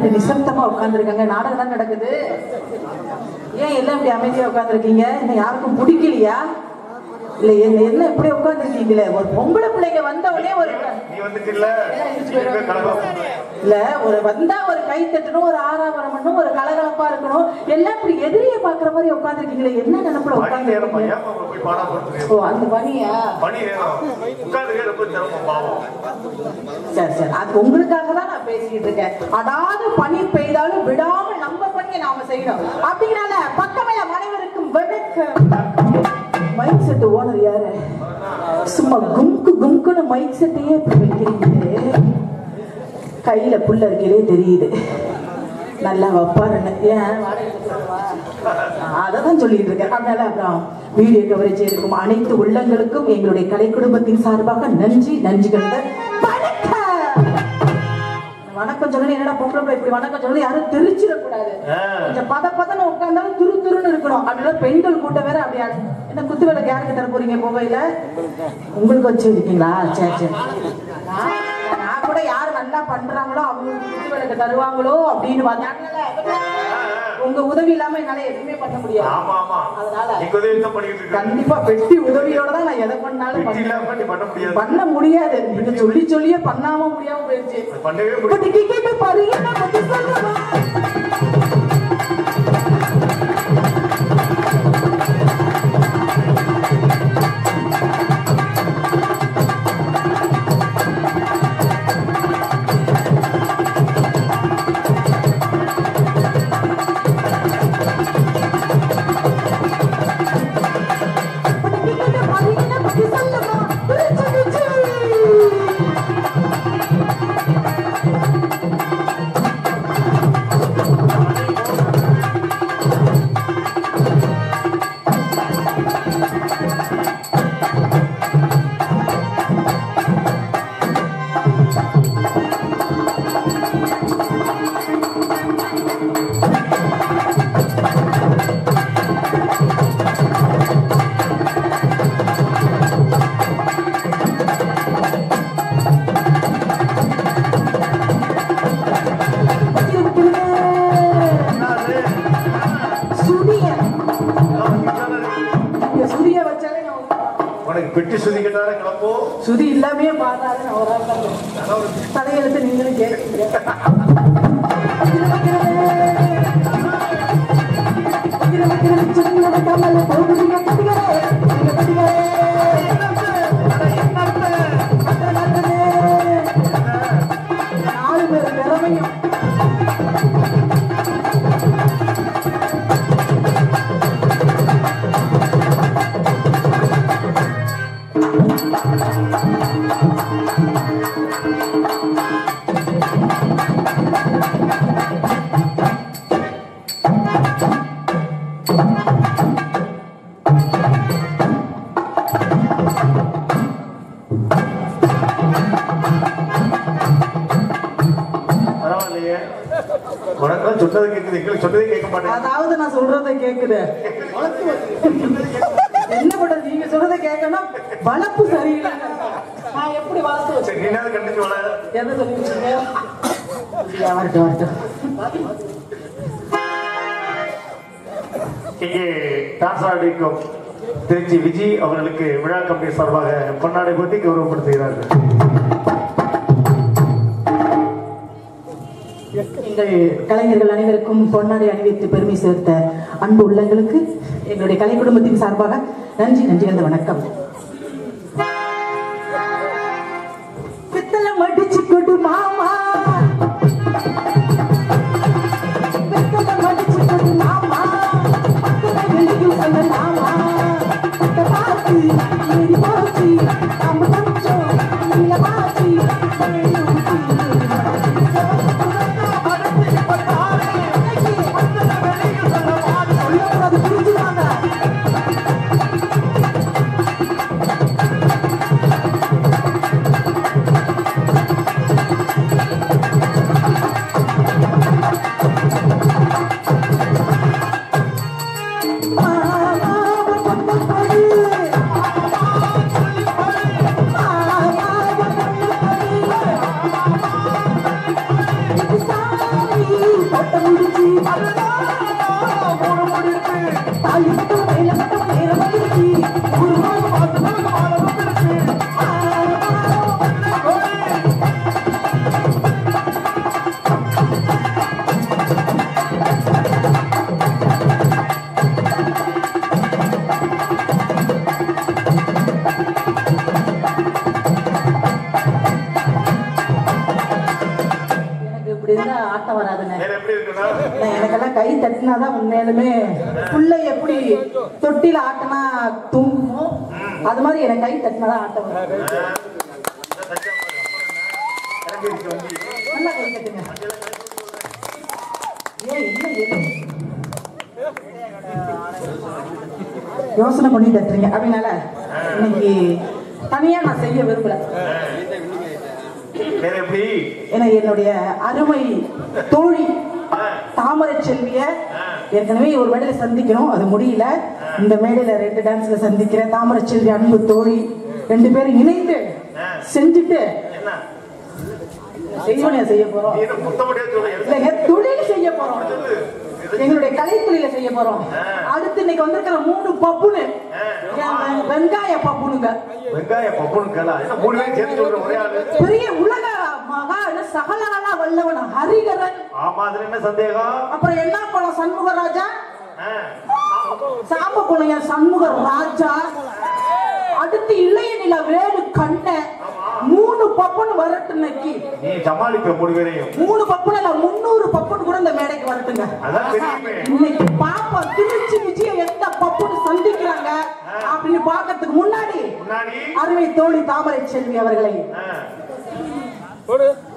இப்படி நிசப்தமா உட்கார்ந்துருக்காங்க நாடகம் தான் நடக்குது ஏன் எல்லாம் இப்படி அமைதியா உட்கார்ந்துருக்கீங்க இன்னும் யாருக்கும் பிடிக்கலையா இல்ல என்ன என்ன இப்படி உட்கார்ந்துருக்கீங்களே ஒரு பொம்பளை பிள்ளைங்க வந்த உடனே ஒரு நீ வந்துட்டு இல்ல கலகம் இல்ல ஒரு வந்தா ஒரு கை தட்டணும் ஒரு ஆறாவரம் பண்ணணும் ஒரு கலகலப்பா இருக்கணும் எல்லாம் இப்படி எதிரிய பாக்குற மாதிரி உட்கார்ந்துருக்கீங்களே என்ன நினைப்புல மணி நேரம் உட்கார்ந்து ஏன் அவங்க போய் பாடம் கொடுத்துருக்கீங்க ஓ அந்த பணியா மணி நேரம் உட்கார்ந்து ரொம்ப சிரமம் பாவம் சரி சரி அது உங்களுக்காக தான் நான் பேசிட்டு இருக்கேன் அதாவது பனி பெய்தாலும் விடாம நம்ம பணியை நாம செய்யணும் அப்படிங்கிறனால பக்கமைய அனைவருக்கும் வணக்கம் மைக் செட் ஓனர் யாரு சும்மா கும்கு கும்குன்னு மைக் செட்டையே இப்படி வைக்கிறீங்களே கையில புல்ல இருக்கையிலே தெரியுது நல்லா வைப்பாருன்னு ஏன் அதை தான் சொல்லிட்டு இருக்கேன் அதனால அப்புறம் வீடியோ கவரேஜ் இருக்கும் அனைத்து உள்ளங்களுக்கும் எங்களுடைய கலை குடும்பத்தின் சார்பாக நன்றி நன்றிகள் வணக்கம் வணக்கம் சொல்லணும் என்னடா பொம்பளை பிள்ளை இப்படி வணக்கம் சொல்லணும் யாரும் தெரிச்சிடக்கூடாது ஆ. கொஞ்சம் பத பதன்னு உட்கார்ந்தாலும் துரு துருன்னு இருக்கணும் அப்படின்னா பெண்கள் கூட்டம் வேற அப்படியா என்ன குத்து விளக்கு யாருக்கு தர போறீங்க போகையில உங்களுக்கு வச்சு இருக்கீங்களா சரி சரி நான் நான் கூட யார் நல்லா பண்றாங்களோ அவங்களுக்கு குத்து விளக்கு தருவாங்களோ அப்படின்னு வந்தாங்கல்ல உங்க உதவி இல்லாம என்னால எதுவுமே பண்ண முடியாது ஆமா ஆமா அதனால நீங்க உதவி தான் பண்ணிட்டு இருக்காங்க கண்டிப்பா வெட்டி உதவியோட தான் நான் எதை பண்ணாலும் வெற்றி பண்ணுவேன். இல்லாம நீ பண்ண முடியாது பண்ண முடியாது நீங்க சொல்லி சொல்லியே பண்ணாம முடியாம போயிருச்சு பண்ணவே முடியாது பட்டு கேட்டு பாரு என்ன பத்தி சொல்லவா பட்டு கேட்டு பாரு என்ன பத்தி சொல்லவா திருச்சி திருச்சி என்னது? சுடிய நான் இங்கதானே இருக்கேன். இங்க சுடிய வச்சாலே நான் ஒரு- உனக்கு பெட்டி சுதி கேட்டாலே கிளப்போ சுதி இல்லாமயே பாத்தாலே நான் ஒரு ஆள் தான் தலையெழுத்து நீங்களும் கேட்குறீங்க நாலு பேர் திறமையும் பரவாயில்லையே உனக்கு சொன்னது கேட்குது எங்களுக்கு சொன்னதே கேட்க மாட்டேன் அதாவது நான் சொல்றதை கேக்குது என்ன பண்றது நீங்க சொல்றதை கேட்கணும் வளர்ப்பு சரியில்லை நான் எப்படி வளர்த்து வச்சேன் சரி நீனாவது கண்டிச்சு வள என்ன சொல்லி வச்சீங்க சரியா, வரட்டும் வரட்டும் இங்கே டான்ஸ் ஆடிக்கும் திருச்சி விஜய் அவர்களுக்கு விழா கம்பெனி சார்பாக பொன்னாடை போட்டி கௌரவப்படுத்துகிறார்கள் எங்கள் கலைஞர்கள் அனைவருக்கும் பொன்னாடை அணிவித்து பெருமை சேர்த்த அன்பு உள்ளங்களுக்கு எங்களுடைய கலை குடும்பத்தின் சார்பாக நன்றி நன்றி அந்த வணக்கம் பித்தளை மடிச்சு கொடு மாமா பித்தளை மடிச்சு கொடு மாமா பக்கத்துல வெளியும் சொல்லலாமா பட்ட பார்த்து ஏறி போச்சு நம்ம கொஞ்சம் நீளமாச்சு சொல்லக்கூடாது புரிஞ்சுதாங்க மூணு முடித்து தாலி கட்டும் கையில கட்டும் நேரம் ஆயிடுச்சு. ஒரு நாள் பார்த்து மாலை வந்துருச்சு எனக்கு இப்படி இருந்தா ஆட்டம் வராதுங்க வேற எப்படி இருக்குன்னா நான் எனக்கெல்லாம் கை தட்டினாதான் உண்மையிலுமே புள்ள எப்படி தொட்டில ஆட்டினா தூங்குமோ அது மாதிரி எனக்கு கை தட்டினாதான் ஆட்டம் வரும் இறங்கிருச்சு வண்டி நல்லா கை தட்டுங்க ஏன் என்ன என்ன யோசனை பண்ணி தட்டுறீங்க அப்படின்னால இன்னைக்கு தனியா நான் செய்ய விரும்பல வேற எப்படி ஏன்னா என்னுடைய அருமை தோழி தாமரை செல்விய ஏற்கனவே ஒரு மேடையில சந்திக்கணும் அது முடியல இந்த மேடையில ரெண்டு டான்ஸ்ல சந்திக்கிறேன் தாமரை செல்வி அன்பு தோழி ரெண்டு பேரும் இணைந்து செஞ்சுட்டு என்ன செய்வனையா செய்ய போறோம் நீ என்ன மொத்தப்படியா சொல்ல இல்லைங்க தொழில் செய்ய போறோம் எங்களுடைய கலை தொழில செய்ய போறோம் அடுத்து இன்னைக்கு வந்திருக்கிற மூணு பப்புனு என் வெங்காய பப்புனுங்க வெங்காய பப்புனு கலா என்ன மூணு பேரும் சேர்த்து சொல்ற ஒரே ஆளு பெரிய உலக மகா என்ன சகலகலா வல்லவன் ஹரிகரன் ஆமா அதுல என்ன சந்தேகம் அப்புறம் என்ன படம் சண்முகராஜா ஆ. சாம்ப குணைய சண்முக ராஜா அடுத்து இளைய நில வேலு கண்ண மூணு பப்புன்னு வரட்டு இன்னைக்கு நீ சமாளிப்ப மூணு பேரையும் மூணு பப்புன்னு இல்ல முன்னூறு பப்புன்னு கூட இந்த மேடைக்கு வரட்டுங்க அதான் தெரியுமே இன்னைக்கு பாப்பா திருச்சி விஜய எந்த பப்புன்னு சந்திக்கிறாங்க அப்படின்னு பாக்கிறதுக்கு முன்னாடி முன்னாடி அருமை தோழி தாமரை செல்வி அவர்களை ஆ. போடு